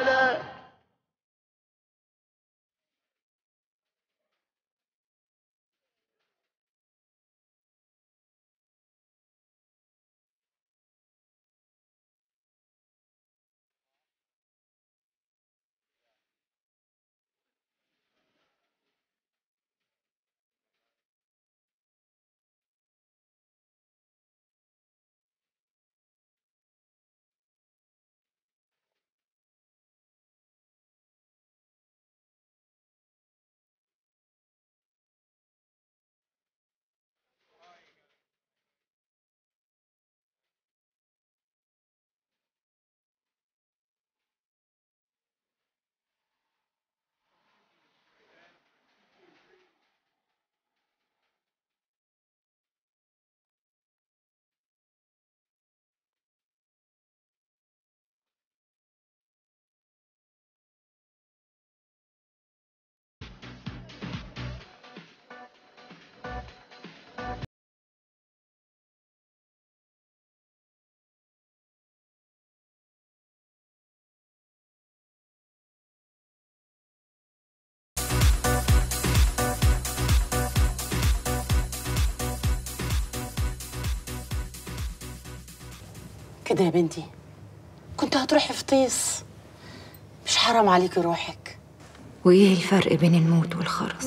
كده يا بنتي كنت هتروحي في طيس مش حرام عليكي روحك وإيه الفرق بين الموت والخرس؟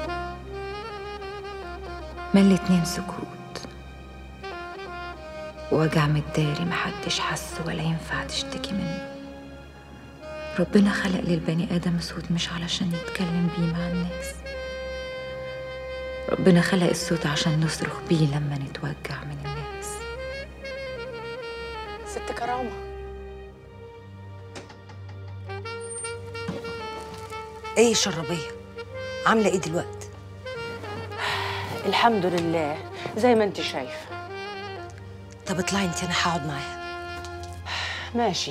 ما الاتنين سكوت وجع متداري محدش حس ولا ينفع تشتكي منه ربنا خلق للبني آدم صوت مش علشان يتكلم بيه مع الناس ربنا خلق الصوت عشان نصرخ بيه لما نتوجع من الناس ست كرامة ايه شربيه عامله ايه دلوقتي الحمد لله زي ما انت شايفة طب اطلعي انت انا هقعد معاها ماشي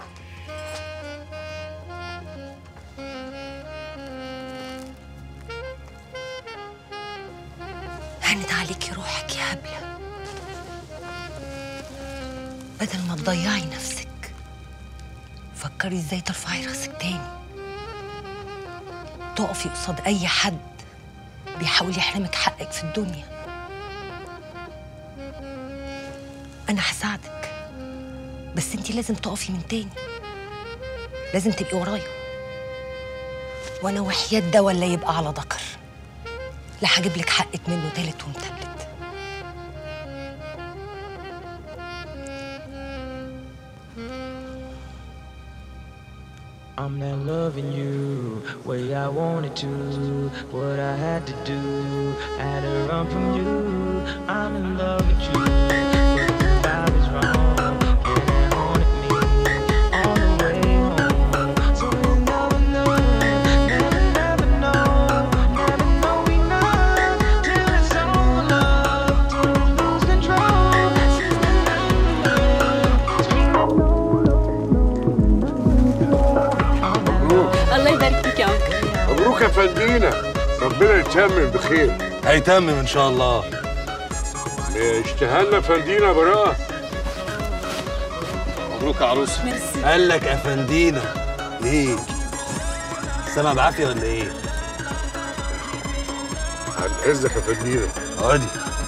هانت عليكي روحك يا هبله بدل ما تضيعي نفسك فكري ازاي ترفعي راسك تاني تقفي قصاد اي حد بيحاول يحرمك حقك في الدنيا انا هساعدك بس انتي لازم تقفي من تاني لازم تبقي ورايا وانا وحياة ده ولا يبقى على ذكر لا هجيب لك حقك منه تالت ومتلت I'm not loving you way I wanted to. What I had to do, I had to run from you. I'm in love with you, but the vibe is wrong, and it haunted me all the way home. So we'll never know, never, never know, never know enough till it's all love, till we lose control. الله يبارك فيك يا انكل مبروك يا فندينا ربنا يتمم بخير هيتمم ان شاء الله اشتهلنا فندينا براءة مبروك يا عروسه ميرسي قال لك افندينا ايه سامع بعافيه ولا ايه عن اذنك يا فندينا عادي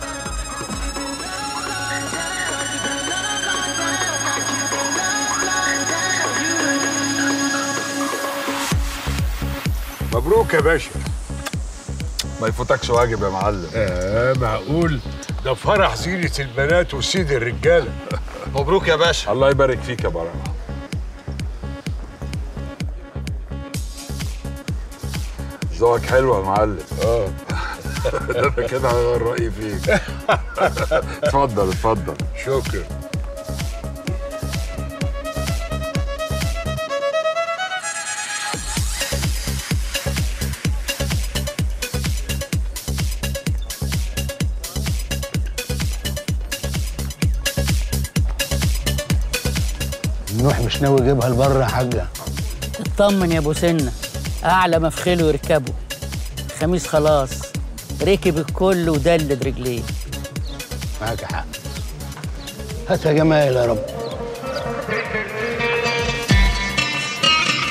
مبروك يا باشا ما يفوتكش واجب يا معلم آه معقول ده فرح زينة البنات وسيد الرجالة مبروك يا باشا الله يبارك فيك يا براءة ذوقك حلو يا معلم اه انا كده هغير رايي فيك اتفضل اتفضل شكرا نوح مش ناوي يجيبها لبره يا حاجه اطمن يا ابو سنه اعلى مفخله يركبه خميس خلاص ركب الكل ودلد رجليه معاك حق هات يا جمال يا رب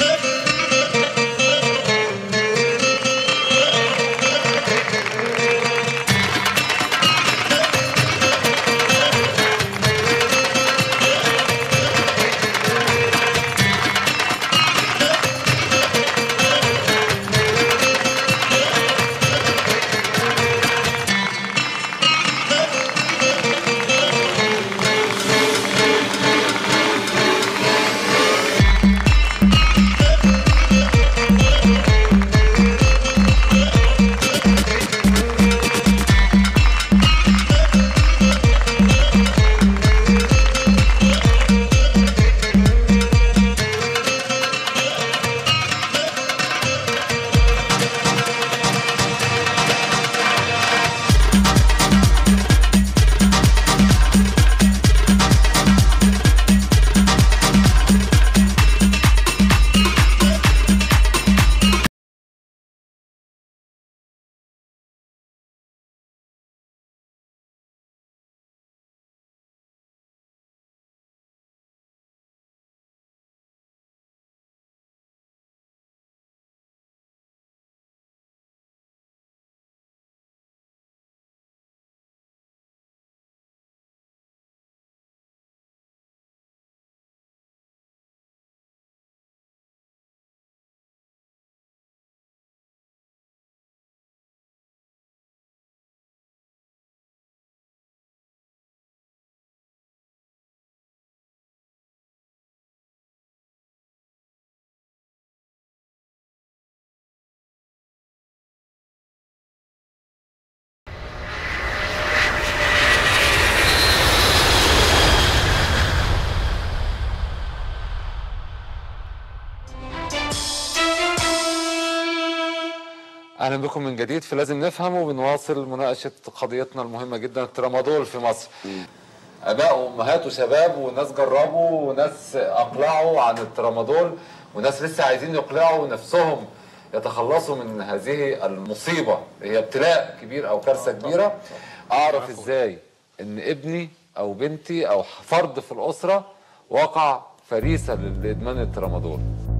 اهلا بكم من جديد في لازم نفهم وبنواصل مناقشه قضيتنا المهمه جدا الترامادول في مصر. اباء وامهات وشباب وناس جربوا وناس اقلعوا عن الترامادول وناس لسه عايزين يقلعوا نفسهم يتخلصوا من هذه المصيبه هي ابتلاء كبير او كارثه كبيره اعرف ازاي ان ابني او بنتي او فرد في الاسره وقع فريسه لادمان الترامادول.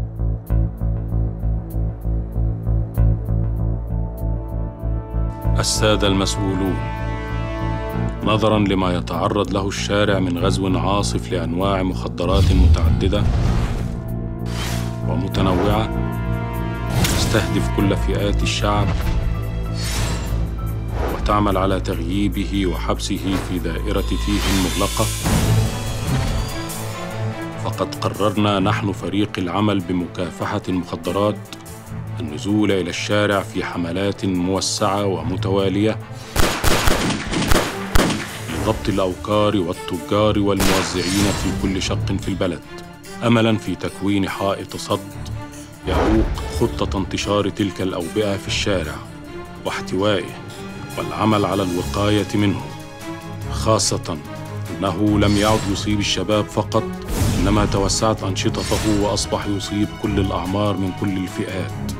السادة المسؤولون نظرا لما يتعرض له الشارع من غزو عاصف لأنواع مخدرات متعددة ومتنوعة تستهدف كل فئات الشعب وتعمل على تغييبه وحبسه في دائرة تيه مغلقة فقد قررنا نحن فريق العمل بمكافحة المخدرات النزول إلى الشارع في حملات موسعة ومتوالية لضبط الأوكار والتجار والموزعين في كل شق في البلد أملا في تكوين حائط صد يعوق خطة انتشار تلك الأوبئة في الشارع واحتوائه والعمل على الوقاية منه خاصة أنه لم يعد يصيب الشباب فقط إنما توسعت أنشطته وأصبح يصيب كل الأعمار من كل الفئات